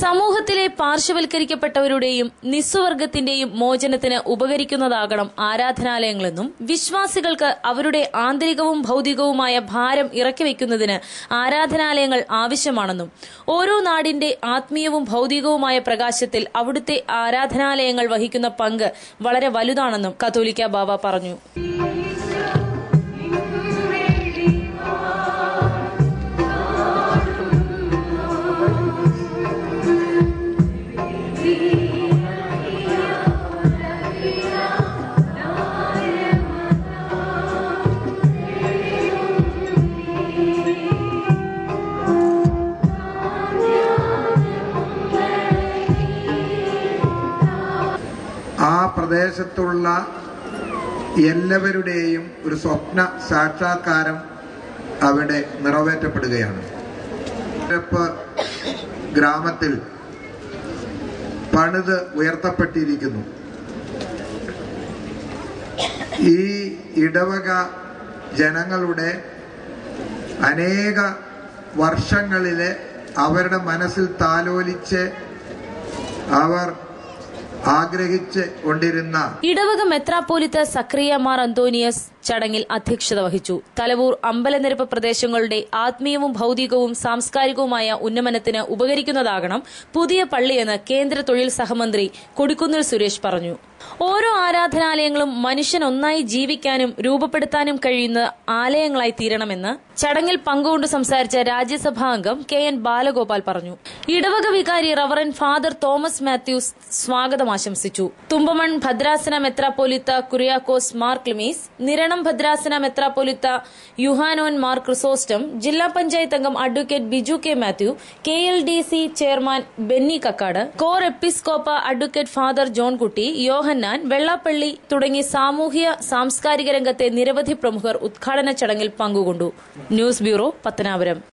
സമൂഹത്തിലെ പാർശ്വവൽക്കരിക്കപ്പെട്ടവരുടെയും നിസ്വവർഗത്തിന്റെയും മോചനത്തിന് ഉപകരിക്കുന്നതാകണം ആരാധനാലയങ്ങളെന്നും വിശ്വാസികൾക്ക് അവരുടെ ആന്തരികവും ഭൗതികവുമായ ഭാരം ഇറക്കിവെക്കുന്നതിന് ആരാധനാലയങ്ങൾ ആവശ്യമാണെന്നും ഓരോ നാടിന്റെ ആത്മീയവും ഭൗതികവുമായ പ്രകാശത്തിൽ അവിടുത്തെ ആരാധനാലയങ്ങൾ വഹിക്കുന്ന പങ്ക് വളരെ വലുതാണെന്നും കത്തോലിക്ക ബാബ പറഞ്ഞു ആ പ്രദേശത്തുള്ള എല്ലാവരുടെയും ഒരു സ്വപ്ന സാക്ഷാത്കാരം അവിടെ നിറവേറ്റപ്പെടുകയാണ് ഇരപ്പ് ഗ്രാമത്തിൽ പണിത് ഉയർത്തപ്പെട്ടിരിക്കുന്നു ഈ ഇടവക ജനങ്ങളുടെ അനേക വർഷങ്ങളിലെ അവരുടെ മനസ്സിൽ താലോലിച്ച് അവർ ആഗ്രഹിച്ച് കൊണ്ടിരുന്ന ഇടവക മെത്രാപ്പോലിത്ത സക്രിയ മാർ അന്തോണിയസ് ചടങ്ങിൽ അധ്യക്ഷത വഹിച്ചു തലവൂർ അമ്പലനിരപ്പ് പ്രദേശങ്ങളുടെ ആത്മീയവും ഭൗതികവും സാംസ്കാരികവുമായ ഉന്നമനത്തിന് ഉപകരിക്കുന്നതാകണം പുതിയ പള്ളിയെന്ന് കേന്ദ്ര തൊഴിൽ സഹമന്ത്രി കൊടിക്കുന്നിൽ സുരേഷ് പറഞ്ഞു ഓരോ ആരാധനാലയങ്ങളും മനുഷ്യൻ ഒന്നായി ജീവിക്കാനും രൂപപ്പെടുത്താനും കഴിയുന്ന ആലയങ്ങളായി തീരണമെന്ന് ചടങ്ങിൽ പങ്കുകൊണ്ട് സംസാരിച്ച രാജ്യസഭാ അംഗം കെ എൻ ബാലഗോപാൽ പറഞ്ഞു ഇടവക വികാരി റവറൻ ഫാദർ തോമസ് മാത്യൂസ് സ്വാഗതം ആശംസിച്ചു തുമ്പമൺ ഭദ്രാസന മെത്രാപ്പോലിത്ത കുറിയാക്കോസ് മാർ ക്ലിമീസ് നിരണം ഭദ്രാസന മെത്രാപ്പോലിത്ത യുഹാനോൻ മാർ ക്രിസോസ്റ്റം ജില്ലാ പഞ്ചായത്ത് അംഗം advocate Biju K Mathew K L D C chairman Benny Kakkad കോർ എപ്പിസ്കോപ്പ അഡ്വക്കേറ്റ് ഫാദർ ജോൺകുട്ടി യോഹന്നാൻ വെള്ളാപ്പള്ളി തുടങ്ങി സാമൂഹ്യ സാംസ്കാരിക രംഗത്തെ നിരവധി പ്രമുഖർ ഉദ്ഘാടന ചടങ്ങിൽ പങ്കുകൊണ്ടു ന്യൂസ് ബ്യൂറോ പത്തനാപുരം